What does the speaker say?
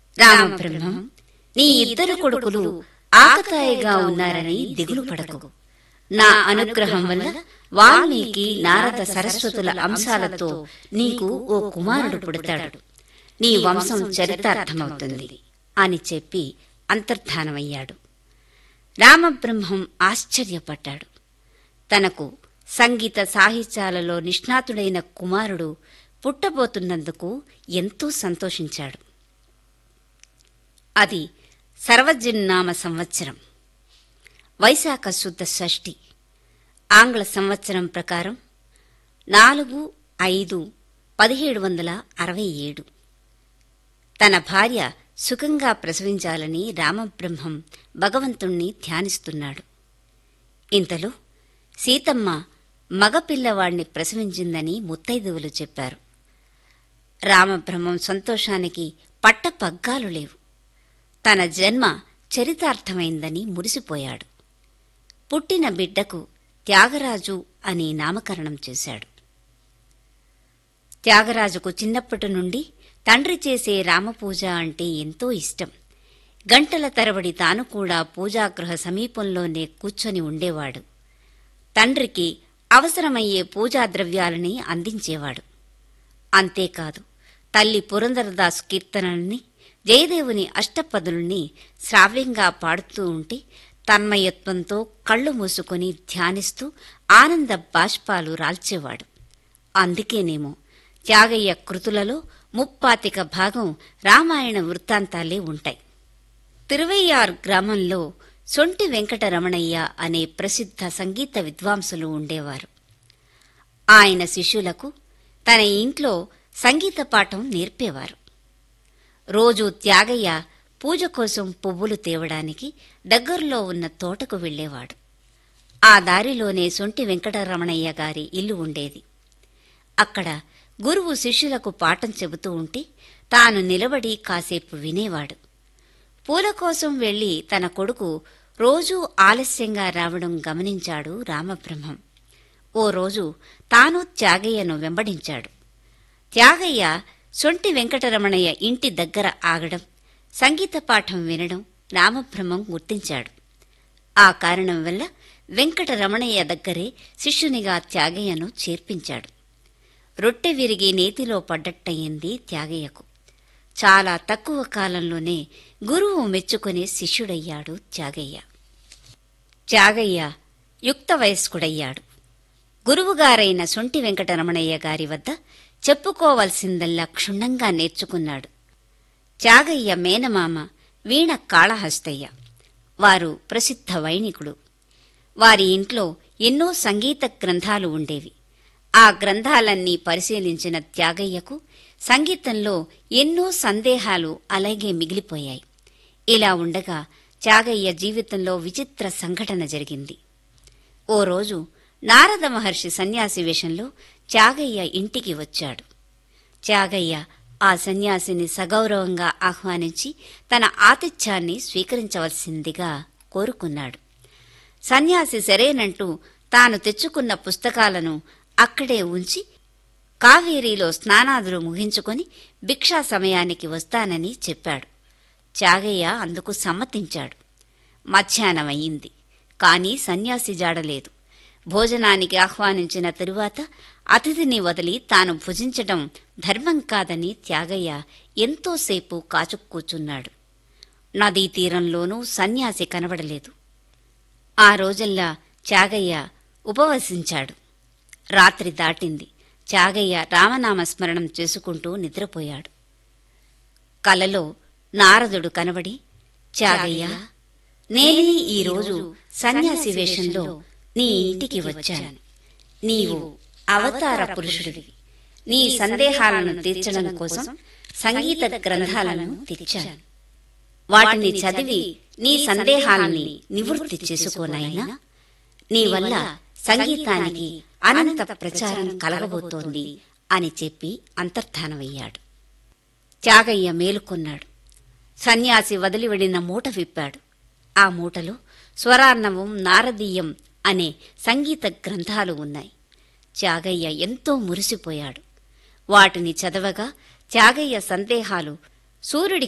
రామబ్రహ్మం నీ ఇద్దరు కొడుకులు ఆకతాయిగా ఉన్నారని దిగులు పడకు నా అనుగ్రహం వల్ల వాల్మీకి నారద సరస్వతుల అంశాలతో నీకు ఓ కుమారుడు పుడతాడు నీ వంశం చరితార్థమవుతుంది అని చెప్పి అంతర్ధానమయ్యాడు రామబ్రహ్మం ఆశ్చర్యపడ్డాడు తనకు సంగీత సాహిత్యాలలో నిష్ణాతుడైన కుమారుడు పుట్టబోతున్నందుకు ఎంతో సంతోషించాడు అది సర్వజన్నామ సంవత్సరం వైశాఖ శుద్ధ షష్ఠి ఆంగ్ల సంవత్సరం ప్రకారం నాలుగు ఐదు పదిహేడు వందల అరవై ఏడు తన భార్య సుఖంగా ప్రసవించాలని రామబ్రహ్మం భగవంతుణ్ణి ధ్యానిస్తున్నాడు ఇంతలో సీతమ్మ మగపిల్లవాణ్ణి ప్రసవించిందని ముత్తైదువులు చెప్పారు రామబ్రహ్మం సంతోషానికి పట్ట పగ్గాలు లేవు తన జన్మ చరితార్థమైందని మురిసిపోయాడు పుట్టిన బిడ్డకు త్యాగరాజు అని నామకరణం చేశాడు త్యాగరాజుకు చిన్నప్పటి నుండి తండ్రి చేసే రామపూజ అంటే ఎంతో ఇష్టం గంటల తరబడి తాను కూడా పూజాగృహ సమీపంలోనే కూర్చొని ఉండేవాడు తండ్రికి అవసరమయ్యే పూజా ద్రవ్యాలని అందించేవాడు అంతేకాదు తల్లి పురంధరదాస్ కీర్తనల్ని జయదేవుని అష్టపదుల్ని శ్రావ్యంగా పాడుతూ ఉంటే తన్మయత్వంతో కళ్ళు మూసుకొని ధ్యానిస్తూ ఆనంద బాష్పాలు రాల్చేవాడు అందుకేనేమో త్యాగయ్య కృతులలో ముప్పాతిక భాగం రామాయణ వృత్తాంతాలే ఉంటాయి తిరువయ్యార్ గ్రామంలో సొంటి వెంకటరమణయ్య అనే ప్రసిద్ధ సంగీత విద్వాంసులు ఉండేవారు ఆయన శిష్యులకు తన ఇంట్లో సంగీత పాఠం నేర్పేవారు రోజు త్యాగయ్య పూజ కోసం పువ్వులు తేవడానికి దగ్గరలో ఉన్న తోటకు వెళ్లేవాడు ఆ దారిలోనే సొంటి వెంకటరమణయ్య గారి ఇల్లు ఉండేది అక్కడ గురువు శిష్యులకు పాఠం చెబుతూ ఉంటే తాను నిలబడి కాసేపు వినేవాడు పూల కోసం వెళ్లి తన కొడుకు రోజూ ఆలస్యంగా రావడం గమనించాడు రామబ్రహ్మం ఓ రోజు తాను త్యాగయ్యను వెంబడించాడు త్యాగయ్య సొంటి వెంకటరమణయ్య ఇంటి దగ్గర ఆగడం సంగీత పాఠం వినడం రామబ్రహ్మం గుర్తించాడు ఆ కారణం వల్ల వెంకటరమణయ్య దగ్గరే శిష్యునిగా త్యాగయ్యను చేర్పించాడు రొట్టె విరిగి నేతిలో పడ్డట్టయింది త్యాగయ్యకు చాలా తక్కువ కాలంలోనే గురువు మెచ్చుకునే శిష్యుడయ్యాడు త్యాగయ్య త్యాగయ్య యుక్త వయస్కుడయ్యాడు గురువుగారైన సొంటి వెంకటరమణయ్య గారి వద్ద చెప్పుకోవలసిందల్లా క్షుణ్ణంగా నేర్చుకున్నాడు త్యాగయ్య మేనమామ వీణ కాళహస్తయ్య వారు ప్రసిద్ధ వైణికుడు వారి ఇంట్లో ఎన్నో సంగీత గ్రంథాలు ఉండేవి ఆ గ్రంథాలన్నీ పరిశీలించిన త్యాగయ్యకు సంగీతంలో ఎన్నో సందేహాలు అలాగే మిగిలిపోయాయి ఇలా ఉండగా త్యాగయ్య జీవితంలో విచిత్ర సంఘటన జరిగింది ఓ రోజు నారద మహర్షి సన్యాసి వేషంలో త్యాగయ్య ఇంటికి వచ్చాడు త్యాగయ్య ఆ సన్యాసిని సగౌరవంగా ఆహ్వానించి తన ఆతిథ్యాన్ని స్వీకరించవలసిందిగా కోరుకున్నాడు సన్యాసి సరేనంటూ తాను తెచ్చుకున్న పుస్తకాలను అక్కడే ఉంచి కావేరీలో స్నానాదులు ముగించుకొని భిక్షా సమయానికి వస్తానని చెప్పాడు త్యాగయ్య అందుకు సమ్మతించాడు మధ్యాహ్నమయ్యింది కాని సన్యాసి జాడలేదు భోజనానికి ఆహ్వానించిన తరువాత అతిథిని వదిలి తాను భుజించటం ధర్మం కాదని త్యాగయ్య ఎంతోసేపు కాచుక్కూచున్నాడు నదీ తీరంలోనూ సన్యాసి కనబడలేదు ఆ రోజల్లా త్యాగయ్య ఉపవసించాడు రాత్రి దాటింది త్యాగయ్య రామనామ స్మరణం చేసుకుంటూ నిద్రపోయాడు కలలో నారదుడు కనబడి త్యాగయ్య నేనే ఈరోజు సన్యాసి వేషంలో నీ ఇంటికి వచ్చాను నీవు అవతార పురుషుడివి నీ సందేహాలను తీర్చడం కోసం సంగీత గ్రంథాలను తెచ్చాను వాటిని చదివి నీ సందేహాలని నివృత్తి చేసుకోనైనా నీ వల్ల సంగీతానికి అనంత ప్రచారం కలగబోతోంది అని చెప్పి అంతర్ధానమయ్యాడు త్యాగయ్య మేలుకొన్నాడు సన్యాసి వదిలివెడిన మూట విప్పాడు ఆ మూటలో స్వరార్ణవం నారదీయం అనే సంగీత గ్రంథాలు ఉన్నాయి త్యాగయ్య ఎంతో మురిసిపోయాడు వాటిని చదవగా త్యాగయ్య సందేహాలు సూర్యుడి